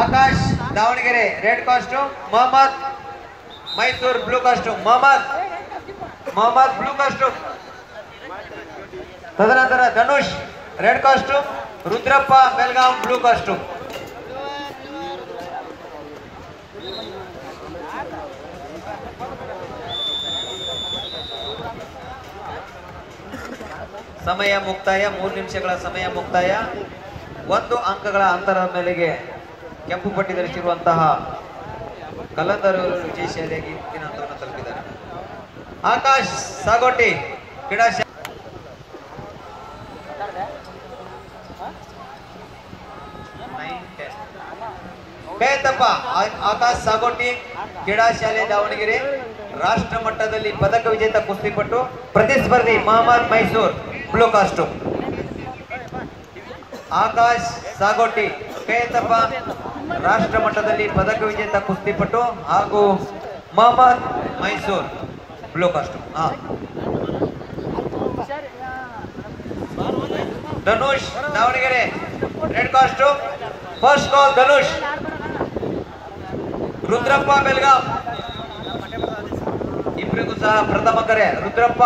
Akash Davanagere red costume Mohammed Mysuru blue costume Mohammed Mohammed blue costume ತದನಂತರ Dhanush red costume Rudrappa Belgaum blue costume ಸಮಯ ಮುಕ್ತಾಯ ಮೂರು ನಿಮಿಷಗಳ ಸಮಯ ಮುಕ್ತಾಯ ಒಂದು ಅಂಕಗಳ ಅಂತರದ ಮೇಲೆಗೆ ಕೆಂಪು ಪಟ್ಟಿ ಧರಿಸಿರುವಂತಹ ಕಲಂದರ್ ಅವರು ವಿಜಯ ಶಾಲೆಗೆ ಮುಂದಿನ ಹಂತವನ್ನು ತಲುಪಿದ್ದಾರೆ ಆಕಾಶ್ ಸಾಗೋಟಿ ಕ್ರೀಡಾ ಶಾ- Nine, ten. ಬೇತಪ್ಪ ಆ- ಆಕಾಶ್ ಸಾಗೋಟಿ ಕ್ರೀಡಾ ಶಾಲೆ ದಾವಣಗೆರೆ ರಾಷ್ಟ್ರ ಮಟ್ಟದಲ್ಲಿ ಪದಕ ವಿಜೇತ ಕುಸ್ತಿಪಟ್ಟು ಪ್ರತಿಸ್ಪರ್ಧಿ ಮಹಮ್ಮದ್ ಮೈಸೂರ್ ಬ್ಲೂ ಕಾಸ್ಟ್ಯೂಮ್ ಆಕಾಶ್ ಸಾಗೋಟಿ ಬೇತಪ್ಪ ರಾಷ್ಟ್ರ ಮಟ್ಟದಲ್ಲಿ ಪದಕ ವಿಜೇತ ಕುಸ್ತಿಪಟ್ಟು ಹಾಗೂ ಮಹಮ್ಮದ್ ಮೈಸೂರ್ ಬ್ಲೂ ಕಾಸ್ಟ್ಯೂಮ್ ಹಾ Dhanush Davanagere red costume first call Dhanush Rudrappa Belgaum ಇಬ್ಬರಿಗೂ ಸಹ ಪ್ರಥಮ ಕರೆ ರುದ್ರಪ್ಪ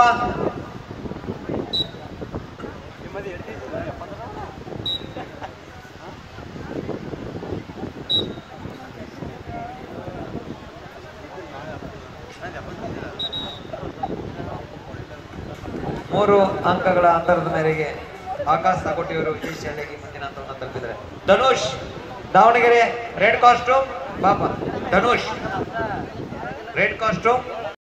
ಮೂರು ಅಂಕಗಳ ಅಂತರದ ಮೇರೆಗೆ ಆಕಾಶ್ ಸಾಕೋಟಿಯವರು ವಿಜಯ ಶಾಲೆಗೆ ಮುಂದಿನ ಹಂತವನ್ನು ತಲುಪಿದ್ದಾರೆ ಧನುಷ್ ದಾವಣಗೆರೆ ರೆಡ್ ಕಾಸ್ಟ್ಯೂಮ್ ಬಾಪ ಧನುಷ್ ರೆಡ್ ಕಾಸ್ಟ್ಯೂಮ್